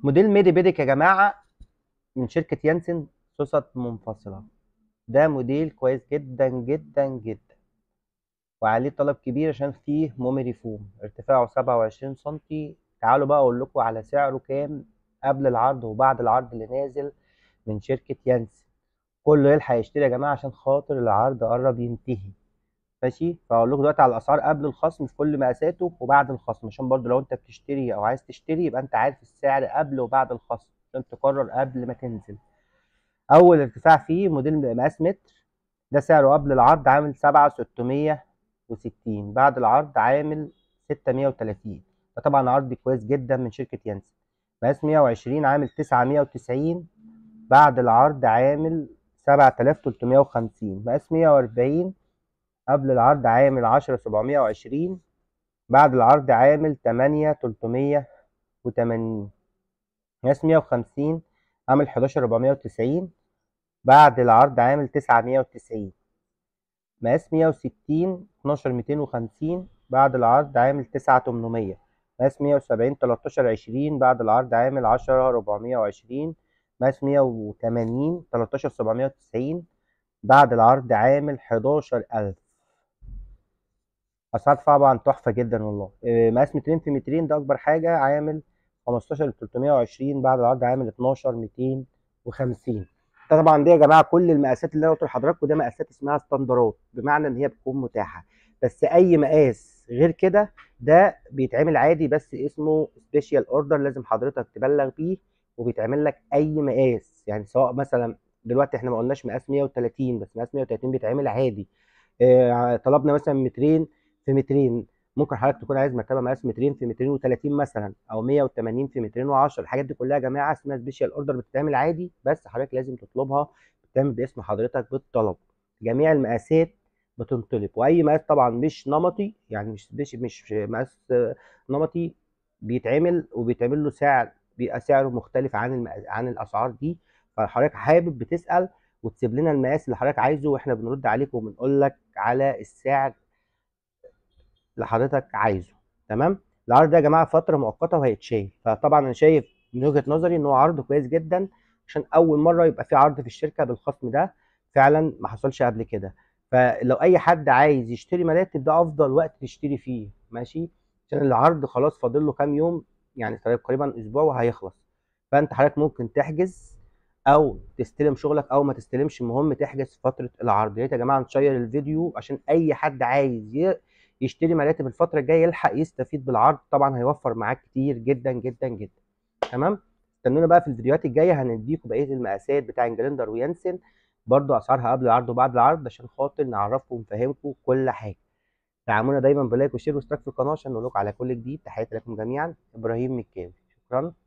موديل ميدي بيديك يا جماعه من شركه يانسن سوست منفصله ده موديل كويس جدا جدا جدا وعليه طلب كبير عشان فيه مومري فوم ارتفاعه 27 سنتي تعالوا بقى اقول لكم على سعره كام قبل العرض وبعد العرض اللي نازل من شركه يانسن كله يلحق يشتري يا جماعه عشان خاطر العرض قرب ينتهي ماشي فاقول لكم دلوقتي على الاسعار قبل الخصم في كل مقاساته وبعد الخصم عشان برضو لو انت بتشتري او عايز تشتري يبقى انت عارف السعر قبل وبعد الخصم عشان تقرر قبل ما تنزل اول ارتفاع فيه موديل مقاس متر ده سعره قبل العرض عامل سبعة ستمية وستين بعد العرض عامل ستة مية وتلاتين ده طبعا عرض كويس جدا من شركة يانسن مقاس مية وعشرين عامل تسعة مية وتسعين بعد العرض عامل سبعة آلاف تلتمية وخمسين مقاس مية وأربعين قبل العرض عامل عشرة سبعمية وعشرين بعد العرض عامل تمانية تلتمية وتمانين مقاس مية وخمسين عامل حداشر ربعمية وتسعين بعد العرض عامل تسعة مية وتسعين مقاس مية وستين اتناشر ميتين وخمسين بعد العرض عامل تسعة تمنمية مقاس مية وسبعين تلاتاشر عشرين بعد العرض عامل عشرة ربعمية وعشرين مقاس مية وتمانين تلاتاشر سبعمية وتسعين بعد العرض عامل حداشر ألف أسعار طبعا تحفة جدا والله إيه، مقاس مترين في مترين ده أكبر حاجة عامل خمستاشر تلتمية وعشرين بعد العرض عامل اتناشر ميتين وخمسين ده طبعا دي يا جماعة كل المقاسات اللي أنا قلت لحضراتكم ده مقاسات اسمها ستاندرات بمعنى إن هي بتكون متاحة بس أي مقاس غير كده ده بيتعمل عادي بس اسمه سبيشال اوردر لازم حضرتك تبلغ بيه وبيتعمل لك اي مقاس يعني سواء مثلا دلوقتي احنا ما قلناش مقاس 130 بس مقاس 130 بيتعمل عادي اه طلبنا مثلا مترين في مترين ممكن حضرتك تكون عايز مرتبه مقاس مترين في مترين و30 مثلا او 180 في مترين و10 الحاجات دي كلها يا جماعه اسمها سبيشال اوردر بتتعمل عادي بس حضرتك لازم تطلبها بتعمل باسم حضرتك بالطلب جميع المقاسات بتنطلب واي مقاس طبعا مش نمطي يعني مش مش مش مقاس نمطي بيتعمل وبيتعمل له سعر بيبقى سعره مختلف عن الم... عن الاسعار دي فحضرتك حابب بتسال وتسيب لنا المقاس اللي حضرتك عايزه واحنا بنرد عليك وبنقول لك على السعر اللي حضرتك عايزه تمام العرض ده يا جماعه فتره مؤقته وهيتشال فطبعا انا شايف من وجهه نظري ان هو عرض كويس جدا عشان اول مره يبقى في عرض في الشركه بالخصم ده فعلا ما حصلش قبل كده فلو اي حد عايز يشتري مراتب ده افضل وقت تشتري فيه ماشي عشان العرض خلاص فاضل له كام يوم يعني تقريبا اسبوع وهيخلص فانت حضرتك ممكن تحجز او تستلم شغلك او ما تستلمش المهم تحجز في فتره العرض يا ريت يا جماعه نشير الفيديو عشان اي حد عايز يشتري مراتب الفتره الجايه يلحق يستفيد بالعرض طبعا هيوفر معاك كتير جدا جدا جدا تمام استنونا بقى في الفيديوهات الجايه هنديكم بقيه المقاسات بتاع انجلندر ويانسن برضو اسعارها قبل العرض وبعد العرض عشان خاطر نعرفكم ونفهمكم كل حاجه دعمونا دايما بلايك وشير واشتراك في القناه عشان نقول لكم على كل جديد تحياتي لكم جميعا ابراهيم مكاوي شكرا